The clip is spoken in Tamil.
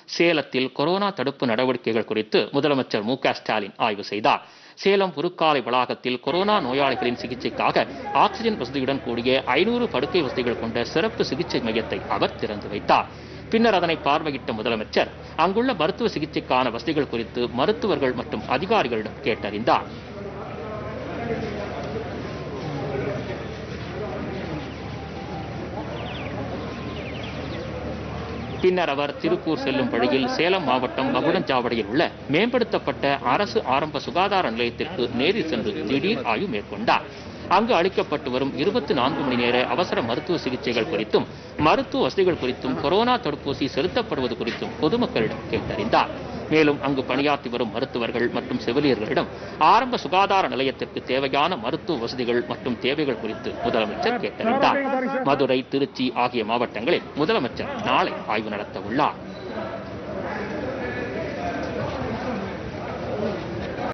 சேலத்தில் கொரோனா தடுப்பு நடவடிக்கைகள் குறித்து முதலமைச்சர் மு க ஸ்டாலின் ஆய்வு செய்தார் சேலம் புருக்காலை வளாகத்தில் கொரோனா நோயாளிகளின் சிகிச்சைக்காக ஆக்ஸிஜன் வசதியுடன் கூடிய ஐநூறு படுக்கை வசதிகள் கொண்ட சிறப்பு சிகிச்சை மையத்தை அவர் திறந்து வைத்தார் பின்னர் அதனை பார்வையிட்ட முதலமைச்சர் அங்குள்ள மருத்துவ சிகிச்சைக்கான வசதிகள் குறித்து மருத்துவர்கள் மற்றும் அதிகாரிகளிடம் கேட்டறிந்தார் பின்னர் அவர் திருப்பூர் செல்லும் வழியில் சேலம் மாவட்டம் மகுடஞ்சாவடியில் உள்ள மேம்படுத்தப்பட்ட அரசு ஆரம்ப சுகாதார நிலையத்திற்கு நேரில் சென்று திடீர் ஆய்வு மேற்கொண்டார் அங்கு அளிக்கப்பட்டு வரும் இருபத்தி நான்கு மணி நேர அவசர மருத்துவ சிகிச்சைகள் குறித்தும் மருத்துவ வசதிகள் குறித்தும் கொரோனா தடுப்பூசி செலுத்தப்படுவது குறித்தும் பொதுமக்களிடம் கேட்டறிந்தார் மேலும் அங்கு பணியாற்றி வரும் மருத்துவர்கள் மற்றும் செவிலியர்களிடம் ஆரம்ப சுகாதார நிலையத்திற்கு தேவையான மருத்துவ வசதிகள் மற்றும் தேவைகள் குறித்து முதலமைச்சர் கேட்டறிந்தார் மதுரை திருச்சி ஆகிய மாவட்டங்களில் முதலமைச்சர் நாளை ஆய்வு நடத்த உள்ளார்